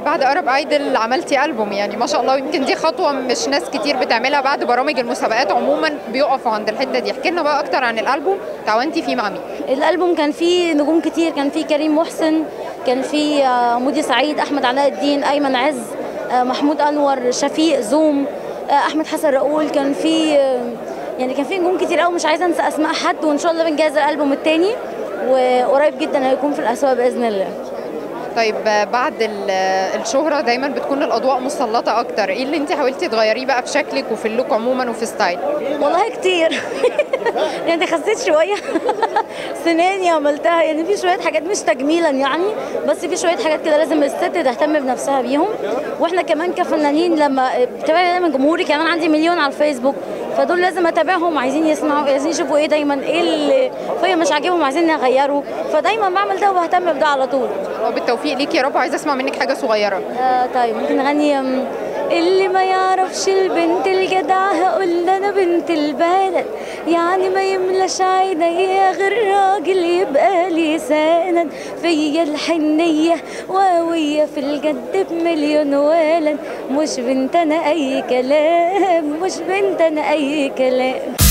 بعد ارب ايدل عملتي البوم يعني ما شاء الله يمكن دي خطوه مش ناس كتير بتعملها بعد برامج المسابقات عموما بيقفوا عند الحته دي احكي لنا بقى اكتر عن الالبوم تعاونتي فيه مع مين الالبوم كان فيه نجوم كتير كان فيه كريم محسن كان فيه آه، مودي سعيد احمد علاء الدين ايمن عز آه، محمود انور شفيق زوم آه، احمد حسن رؤول كان فيه آه، يعني كان فيه نجوم كتير قوي مش عايزه انسى اسماء حد وان شاء الله بنجهز الالبوم التاني وقريب جدا هيكون في الاسواق باذن الله طيب آه، بعد ال- آه، الشهره دايما بتكون الاضواء مسلطه اكتر ايه اللي انت حاولتي تغيريه بقى في شكلك وفي اللوك عموما وفي ستايل والله كتير يعني خسيت شويه سناني عملتها يعني في شويه حاجات مش تجميلا يعني بس في شويه حاجات كده لازم الست تهتم بنفسها بيهم واحنا كمان كفنانين لما بتابع دايما جمهوري كمان عندي مليون على الفيسبوك فدول لازم اتابعهم عايزين يسمعوا عايزين يشوفوا ايه دايما ايه اللي فيا مش عاجبهم عايزين يغيروا فدايما بعمل ده وبهتم بده على طول وبالتوفيق ليكي يا رب عايزه اسمع منك حاجه صغيره آه طيب ممكن نغني أم، اللي ما يعرفش البنت الجدعة هقول انا بنت البلد يعني ما يملاش عينيا غير راجل يبقى لي سند فيا الحنية وقوية في الجد بمليون ولد مش بنت انا اي كلام مش بنت انا اي كلام